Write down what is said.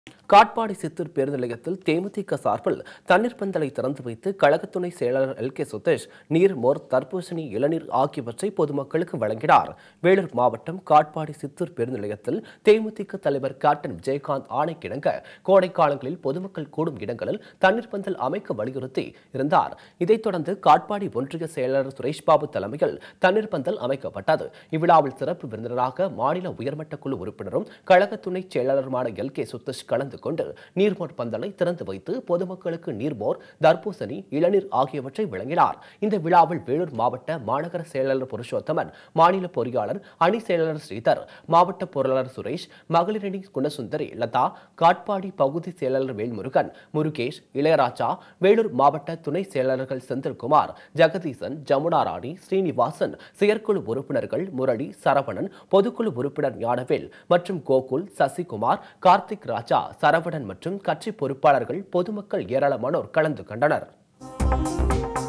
காட்பாடி சித்தூர் பேருந்து நிலையத்தில் தேமுதிக சார்பில் தண்ணீர் பந்தலை திறந்து வைத்து கழக துணை செயலாளர் எல் கே சுதேஷ் நீர் மோர் தர்பூசணி இளநீர் ஆகியவற்றை பொதுமக்களுக்கு வழங்கினார் வேலூர் மாவட்டம் காட்பாடி சித்தூர் பேருந்து நிலையத்தில் தேமுதிக தலைவர் கேப்டன் விஜயகாந்த் ஆணைக்கிணங்க கோடை காலங்களில் பொதுமக்கள் கூடும் இடங்களில் தண்ணீர் பந்தல் அமைக்க வலியுறுத்தி இருந்தார் இதைத் தொடர்ந்து காட்பாடி ஒன்றிய செயலாளர் சுரேஷ் பாபு தலைமையில் தண்ணீர் பந்தல் அமைக்கப்பட்டது இவ்விழாவில் சிறப்பு விருந்தினராக மாநில உயர்மட்ட குழு உறுப்பினரும் கழக துணை செயலாளருமான எல் கே சுத்தேஷ் கலந்து கொண்டு நீர்மோர் பந்தலை திறந்து வைத்து பொதுமக்களுக்கு நீர்மோர் தர்பூசணி இளநீர் ஆகியவற்றை வழங்கினார் இந்த விழாவில் வேலூர் மாவட்ட மாநகர செயலாளர் புருஷோத்தமன் மாநில பொறியாளர் அணி செயலாளர் ஸ்ரீதர் மாவட்ட பொருளாளர் சுரேஷ் மகளிரணி குணசுந்தரி லதா காட்பாடி பகுதி செயலாளர் வேல்முருகன் முருகேஷ் இளையராஜா வேலூர் மாவட்ட துணை செயலாளர்கள் செந்தில்குமார் ஜெகதீசன் ஜமுனா ராணி ஸ்ரீனிவாசன் செயற்குழு உறுப்பினர்கள் முரளி சரவணன் பொதுக்குழு உறுப்பினர் ஞானவேல் மற்றும் கோகுல் சசிகுமார் கார்த்திக் ராஜா சரவணன் மற்றும் கட்சி பொறுப்பாளர்கள் பொதுமக்கள் ஏராளமானோர் கலந்து கொண்டனர்